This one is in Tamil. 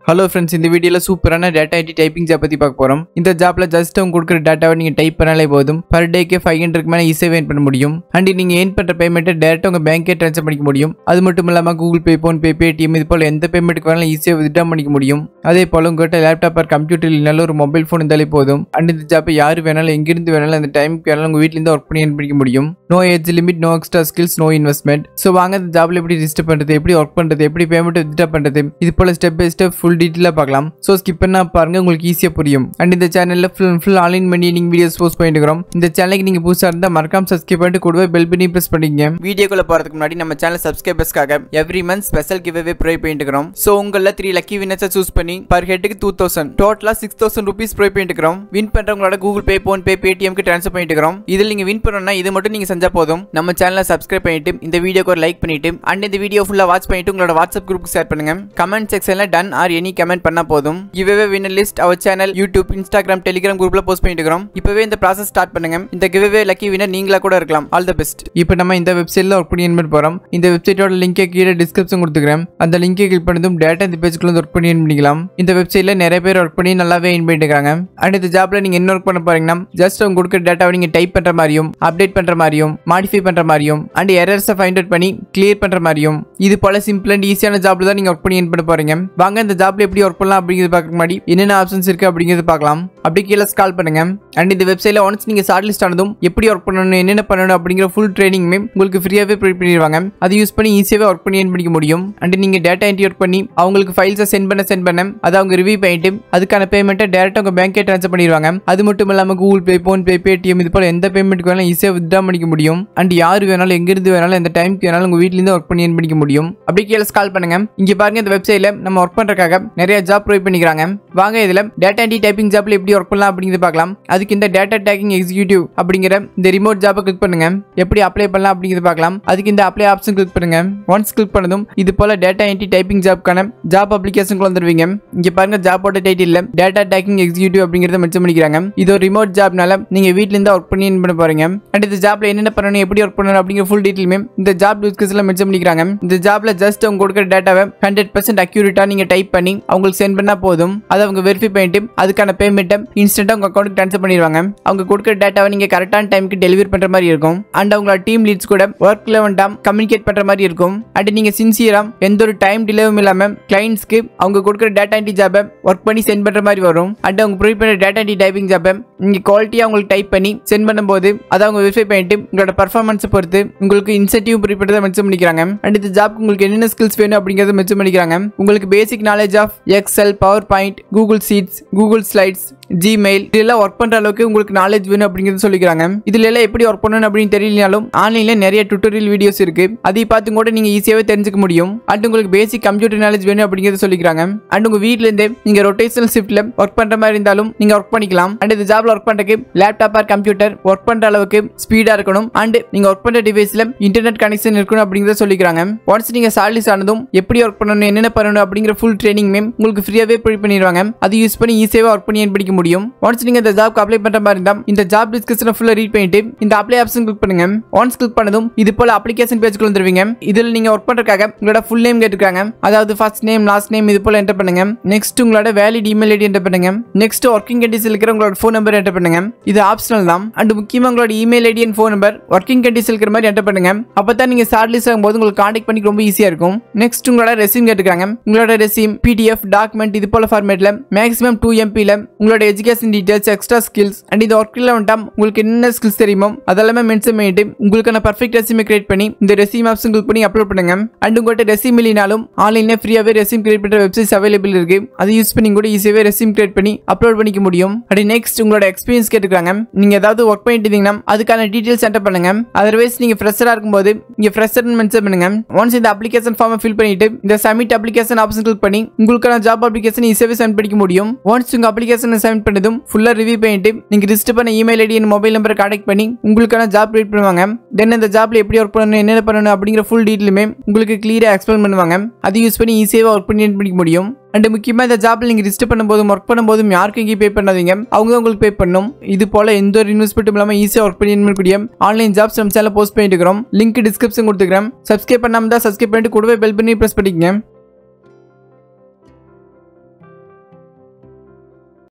ஹலோ ஃப்ரெண்ட்ஸ் இந்த வீடியோல சூப்பரான டேட்டா ஐடி டைப்பிங் ஜாப் பத்தி பார்க்க போறோம் இந்த ஜாப்ல ஜஸ்ட் அவங்க கொடுக்குற டேட்டாவை நீங்க டைப் பண்ணாலே போதும் பர் டேக்கு ஃபைவ் ஹண்ட்ரட் மேலே ஈஸியாக ஏர்ன் பண்ண முடியும் அண்ட் நீங்க ஏர்ன் பண்ற பேமெண்ட்டை டேரக்டா உங்க பேங்கே ட்ரான்ஸ்ஃபர் பண்ணிக்க முடியும் அது மட்டும் இல்லாம Google Pay PhonePe Paytm இது போல எந்த பேமெண்ட்டுக்கு வேணாலும் ஈஸியாக வித்ட்ரா பண்ணிக்க முடியும் அதே போல உங்ககிட்ட லேப்டாப் ஆர் கம்ப்யூட்டர் இல்லைனாலும் ஒரு மொபைல் ஃபோன் இருந்தாலே போதும் அண்ட் இந்த ஜாப்பை யார் வேணாலும் எங்கிருந்து வேணாலும் அந்த டைமுக்கு வேணாலும் உங்க வீட்ல இருந்து ஒர்க் பண்ணி earn பண்ணிக்க முடியும் no age limit no extra skills no investment so வாங்க இந்த ஜாப்ல எப்படி ரிஜிஸ்டர் பண்றது எப்படி ஒர்க் பண்றது எப்படி பேமெண்ட் வித்ட்ரா பண்றது இது போல ஸ்டெப் பை ஸ்டெப் ஃபுல் டீட்டெயிலாக பார்க்கலாம் ஸோ ஸ்கிப் பண்ணா பாருங்க உங்களுக்கு ஈஸியாக புரியும் அண்ட் இந்த சேனலில் ஃபுல் ஃபுல் ஆன்லைன் பண்ணி நீங்கள் வீடியோஸ் போஸ்ட் பண்ணிட்டு இருக்கிறோம் இந்த சேனலுக்கு நீங்கள் புதுசாக இருந்தால் மறக்காம சப்ஸ்கிரைப் பண்ணிட்டு கூடவே பெல் பண்ணி ப்ரெஸ் பண்ணிக்கங்க வீடியோக்குள்ள போகிறதுக்கு முன்னாடி நம்ம சேனல் சப்ஸ்கிரைபர்ஸ்க்காக every month special giveaway provide பண்ணிட்டு இருக்கிறோம் ஸோ உங்களில் த்ரீ லக்கி வினர்ஸை சூஸ் பண்ணி பர் ஹெட்டுக்கு டூ தௌசண்ட் டோட்டலாக சிக்ஸ் தௌசண்ட் ருபீஸ் ப்ரொவைட் பண்ணிட்டு இருக்கிறோம் வின் பண்ணுறவங்களோட கூகுள் பே ஃபோன் பே பேடிஎம்க்கு ட்ரான்ஸ்ஃபர் பண்ணிட்டு இருக்கிறோம் இதில் நீங்கள் வின் பண்ணணும்னா இது மட்டும் நீங்கள் செஞ்சால் போதும் நம்ம சேனலை சப்ஸ்கிரைப் பண்ணிட்டு இந்த வீடியோக்கு ஒரு லைக் பண்ணிட்டு அண்ட் இந்த வீடியோ ஃபுல்லாக வாட்ச் பண்ணிட்டு உங்களோட வாட்ஸ்அப் குரூப் ஷேர் பண்ணுங்க கமெண்ட் செக்ஷனில் டன் ஆர் எனி கமெண்ட் பண்ணா போதும் giveaway winner list our channel YouTube Instagram Telegram குரூப்ல போஸ்ட் பண்ணிட்டு இருக்கிறோம் இப்பவே இந்த ப்ராசஸ் ஸ்டார்ட் பண்ணுங்க இந்த கிவ்வே லக்கி வின்னர் நீங்களா கூட இருக்கலாம் ஆல் த பெஸ்ட் இப்போ நம்ம இந்த வெப்சைட்ல ஒர்க் பண்ணி பண்ண போறோம் இந்த வெப்சைட்டோட லிங்கை கீழே டிஸ்கிரிப்ஷன் கொடுத்துக்கிறேன் அந்த லிங்கை கிளிக் பண்ணதும் டேட்டா இந்த பேஜுக்குள்ள வந்து ஒர்க் பண்ணி earn பண்ணிக்கலாம் இந்த வெப்சைட்ல நிறைய பேர் ஒர்க் பண்ணி நல்லாவே earn பண்ணிட்டு இருக்காங்க அண்ட் இந்த ஜாப்ல நீங்க என்ன ஒர்க் பண்ண போறீங்கன்னா ஜஸ்ட் அவங்க கொடுக்குற டேட்டாவை நீங்க டைப் பண்ற மாதிரியும் அப்டேட் பண்ற மாதிரியும் மாடிஃபை பண்ற மாதிரியும் அண்ட் எரர்ஸை ஃபைண்ட் அவுட் பண்ணி கிளியர் பண்ற மாதிரியும் இது போல சிம்பிள் அண்ட் ஈஸியான ஜாப்ல தான் நீங்க ஒர்க் பண்ணி earn பண்ண போறீங்க வாங்க இந்த ஜாப்ல எப்படி ஒர்க் பண்ணலாம் அப்படிங்கிறது பார்க்க முன்னாடி என்னென்ன ஆப்ஷன்ஸ் இருக்கு அப்படிங்கிறது பார்க்கலாம் அப்படி கீழே ஸ்கால் பண்ணுங்க அண்ட் இந்த வெப்சைட்ல ஒன்ஸ் நீங்க ஷார்ட் லிஸ்ட் ஆனதும் எப்படி ஒர்க் பண்ணணும் என்னென்ன பண்ணணும் அப்படிங்கிற ஃபுல் ட்ரைனிங்குமே உங்களுக்கு ஃப்ரீயாவே ப்ரொவைட் பண்ணிடுவாங்க அதை யூஸ் பண்ணி ஈஸியாவே ஒர்க் பண்ணி earn பண்ணிக்க முடியும் அண்ட் நீங்க டேட்டா என்ட்ரி ஒர்க் பண்ணி அவங்களுக்கு ஃபைல்ஸை சென்ட் பண்ண சென்ட் பண்ண அதை அவங்க ரிவ்யூ பண்ணிட்டு அதுக்கான பேமெண்ட்டை டேரக்டா உங்க பேங்கே ட்ரான்ஸ்ஃபர் பண்ணிடுவாங்க அது மட்டும் இல்லாம Google Pay PhonePe Paytm இது போல எந்த பேமெண்ட்டுக்கு வேணாலும் ஈஸியாக வித்ட்ரா பண்ணிக்க முடியும் அண்ட் யார் வேணாலும் எங்கிருந்து வேணாலும் எந்த டைம்க்கு வேணாலும் உங்க வீட்ல இருந்து ஒர்க் பண்ணி earn பண்ணிக்க முடியும் அப்படியே கீழே ஸ்கால் பண்ணுங்க இங்க பாருங்க இந்த வெப்சைட்ல நம்ம ஒர்க் பண்றதுக்காக நிறைய ஜாப் ப்ரொவைட் பண்ணிக்கிறாங்க வாங்க இதுல டேட்டா என்ட்ரி டைப்பிங் ஜாப்ல எப்படி ஒர்க் பண்ணலாம் அப்படிங்கிறது பார்க்கலாம் அதுக்கு இந்த டேட்டா டேக்கிங் எக்ஸிக்யூட்டிவ் அப்படிங்கிற இந்த ரிமோட் ஜாப்பை கிளிக் பண்ணுங்க எப்படி அப்ளை பண்ணலாம் அப்படிங்கிறது பார்க்கலாம் அதுக்கு இந்த அப்ளை ஆப்ஷன் கிளிக் பண்ணுங்க ஒன்ஸ் கிளிக் பண்ணதும் இது போல டேட்டா என்ட்ரி டைப்பிங் ஜாப்க்கான ஜாப் அப்ளிகேஷன் வந்துருவீங்க இங்க பாருங்க ஜாப்போட டைட்டில் டேட்டா டேக்கிங் எக்ஸிக்யூட்டிவ் அப்படிங்கறத மென்ஷன் பண்ணிக்கிறாங்க இது ஒரு ரிமோட் ஜாப்னால நீங்க வீட்ல இருந்து ஒர்க் பண்ணி earn பண்ண போறீங்க அண்ட் இந்த ஜாப்ல என்னென்ன பண்ணணும் எப்படி ஒர்க் பண்ணணும் அப்படிங்கிற ஃபுல் டீட்டெயிலுமே இந்த ஜாப் டிஸ்கஸ்ல மென்ஷன் பண்ணிக்கிறாங்க இந்த ஜாப்ல ஜஸ்ட் அவங்க கொடுக்குற டேட்டாவை ஹண்ட்ரட் பர்சன்ட் அக்யூரேட்டா நீங்க டைப் பண்ணி அவங்களுக்கு சென்ட் பண்ணா போதும் அதை அவங்க வெரிஃபை பண்ணிட்டு அதுக்கான பேமெண்ட்டை இன்ஸ்டன்ட்டா உங்க அக்கௌண்ட்டுக்கு ட்ரான்ஸ்ஃபர் பண்ணிடுவாங்க அவங்க கொடுக்குற டேட்டாவை நீங்க கரெக்டான டைமுக்கு டெலிவரி பண்ற மாதிரி இருக்கும் அண்ட் அவங்களோட டீம் லீட்ஸ் கூட ஒர்க் லெவன்டாம் கம்யூனிகேட் பண்ற மாதிரி இருக்கும் அண்ட் நீங்க சின்சியரா எந்த ஒரு டைம் டிலேவும் இல்லாம கிளைண்ட்ஸ்க்கு அவங்க கொடுக்குற டேட்டா என்ட்ரி ஜாபை ஒர்க் பண்ணி சென்ட் பண்ற மாதிரி வரும் அண்ட் அவங்க ப்ரொவைட் பண்ணுற டேட்டா என்ட்ரி டைப்பிங் ஜாப்பை நீங்க குவாலிட்டியா உங்களுக்கு டைப் பண்ணி சென்ட் பண்ணும்போது அதை அவங்க வெரிஃபை பண்ணிட்டு உங்களோட பர்ஃபார்மன்ஸை பொறுத்து உங்களுக்கு இன்சென்டிவ் ப்ரொவைட் பண்ணி மென்ஷன் பண்ணிக்கிறாங்க அண்ட் இந்த ஜாப்க்கு உங்களுக்கு என்னென்ன ஸ்கில்ஸ் வேணும் அப்படிங்கறத மென்ஷன் பண்ணிக்கிறாங்க உங்களுக்கு basic knowledge of Excel PowerPoint Google sheets Google slides Gmail இதெல்லாம் ஒர்க் பண்ற அளவுக்கு உங்களுக்கு நாலேஜ் வேணும் அப்படிங்கறது சொல்லிக்கிறாங்க இதுல எல்லாம் எப்படி ஒர்க் பண்ணணும் அப்படின்னு தெரியலனாலும் ஆன்லைன்ல நிறைய டுட்டோரியல் வீடியோஸ் இருக்கு அதை பார்த்து கூட நீங்க ஈஸியாவே தெரிஞ்சுக்க முடியும் அண்ட் உங்களுக்கு பேசிக் கம்ப்யூட்டர் நாலேஜ் வேணும் அப்படிங்கறது சொல்லிக்கிறாங்க அண்ட் உங்க வீட்ல இருந்தே நீங்க ரொட்டேஷனல் ஷிஃப்ட்ல ஒர்க் பண்ற மாதிரி இருந்தாலும் நீங்க ஒர்க் பண்ணிக்கலாம் அண்ட் இந்த ஜாப்ல ஒர்க் பண்றதுக்கு லேப்டாப் ஆர் கம்ப்யூட்டர் ஒர்க் பண்ற அளவுக்கு ஸ்பீடா இருக்கணும் அண்ட் நீங்க ஒர்க் பண்ற டிவைஸ்ல இன்டர்நெட் கனெக்ஷன் இருக்கணும் அப்படிங்கறத சொல்லிக்கிறாங்க ஒன்ஸ் நீங்க சாலிஸ் ஆனதும் எப்படி ஒர்க் பண்ணணும் என்னென்ன பண்ணணும் அப்படிங்கிற ஃபுல் ட்ரைனிங் உங்களுக்கு ஃப்ரீயாவே ப்ரொவைட் பண்ணிடுவாங்க அதை யூஸ் பண்ணி ஈஸியாவே ஒர்க் பண்ணி earn பண்ணிக்க முடியும் ஒன்ஸ் நீங்க இந்த ஜாப்க்கு அப்ளை பண்ற மாதிரி இருந்தா இந்த ஜாப் டிஸ்கிரிப்ஷனை ஃபுல்லா ரீட் பண்ணிட்டு இந்த அப்ளை ஆப்ஷன் கிளிக் பண்ணுங்க ஒன்ஸ் கிளிக் பண்ணதும் இது போல அப்ளிகேஷன் பேஜ்க்குள்ள வந்துருவீங்க இதுல நீங்க ஒர்க் பண்றதுக்காக உங்களோட ஃபுல் நேம் கேட்டுருக்காங்க அதாவது ஃபர்ஸ்ட் நேம் லாஸ்ட் நேம் இது போல என்டர் பண்ணுங்க நெக்ஸ்ட் உங்களோட வேலிட் இமெயில் ஐடி என்டர் பண்ணுங்க நெக்ஸ்ட் ஒர்க்கிங் கண்டிஷன் இருக்கிற உங்களோட ஃபோன் நம்பர் என்டர் பண்ணுங்க இது ஆப்ஷனல் தான் அண்ட் முக்கியமா உங்களோட email ID and phone number working condition இருக்கிற மாதிரி என்டர் பண்ணுங்க அப்பதான் நீங்க ஷார்ட் லிஸ்ட் ஆகும்போது உங்களுக்கு கான்டாக்ட் பண்ணி ரொம்ப ஈஸியா இருக்கும் நெக்ஸ்ட் உங்களோட ரெசியூம் கேட்டுக்காங்க உங்களோட ரெசியூம் பிடிஎஃப் டாக்குமெண்ட் இது போல ஃபார்மேட்ல மேக்ஸிமம் டூ எம்பில உங்களோட education details extra skills and இந்த ஒர்க்கில் வந்துட்டா உங்களுக்கு என்ன ஸ்கில்ஸ் தெரியுமோ அதெல்லாமே மென்ஷன் பண்ணிட்டு உங்களுக்கான பர்ஃபெக்ட் ரெசியூமை கிரியேட் பண்ணி இந்த ரெசியூம் ஆப்ஷன் கிளிக் பண்ணி அப்லோட் பண்ணுங்க அண்ட் உங்கள்கிட்ட ரெசியூம் இல்லைனாலும் ஆன்லைன்ல ஃப்ரீயாவே ரெசியூம் கிரியேட் பண்ற வெப்சைட்ஸ் அவைலபிள் இருக்கு அதை யூஸ் பண்ணி கூட ஈஸியாவே ரெசியூம் கிரியேட் பண்ணி அப்லோட் பண்ணிக்க முடியும் அண்ட் நெக்ஸ்ட் உங்களோட எக்ஸ்பீரியன்ஸ் கேட்டுக்காங்க நீங்க ஏதாவது ஒர்க் பண்ணிட்டு இருந்தீங்கன்னா அதுக்கான டீடைல்ஸ் என்டர் பண்ணுங்க அதர்வைஸ் நீங்க ஃப்ரெஷரா இருக்கும்போது நீங்க ஃப்ரெஷர் மென்ஷன் பண்ணுங்க ஒன்ஸ் இந்த அப்ளிகேஷன் ஃபார்மை ஃபில் பண்ணிட்டு இந்த சப்மிட் அப்ளிகேஷன் ஆப்ஷன் கிளிக் பண்ணி உங்களுக்கான ஜாப் அப்ளிகேஷன் ஈஸியாவே சப்மிட் பண்ணிக்க முடியும் ஒன்ஸ் உங்க அப்ளிகேஷன் சப்மிட் பண்ணதும் ஃபுல்லா ரிவ்யூ பண்ணிட்டு நீங்க ரிஜிஸ்டர் பண்ண இமெயில் ஐடி அண்ட் மொபைல் நம்பரை கான்டாக்ட் பண்ணி உங்களுக்கான ஜாப் கிரியேட் பண்ணுவாங்க தென் இந்த ஜாப்ல எப்படி ஒர்க் பண்ணணும் என்னென்ன பண்ணணும் அப்படிங்கிற ஃபுல் டீட்டெயிலுமே உங்களுக்கு கிளியரா எக்ஸ்பிளைன் பண்ணுவாங்க அதை யூஸ் பண்ணி ஈஸியாக ஒர்க் பண்ணி earn பண்ணிக்க முடியும் அண்ட் முக்கியமாக இந்த ஜாப்ல நீங்கள் ரிஜிஸ்டர் பண்ணும்போதும் ஒர்க் பண்ணும்போதும் யாருக்கும் இங்கே பே பண்ணாதீங்க அவங்க தான் உங்களுக்கு பே பண்ணும் இது போல எந்த ஒரு இன்வெஸ்ட்மெண்ட்டும் இல்லாமல் ஈஸியாக ஒர்க் பண்ணி earn பண்ணக்கூடிய ஆன்லைன் ஜாப்ஸ் நம்ம சேனல் போஸ்ட் பண்ணிட்டு இருக்கிறோம் லிங்க் டிஸ்கிரிப்ஷன் கொடுத்துக்கிறேன் சப்ஸ்கிரைப் பண்ணாம தான் சப்ஸ்கிரைப் பண்ணிட்டு கூடவே பெல் பண்ணி ப்ரெஸ் பண்ணிக்கங்க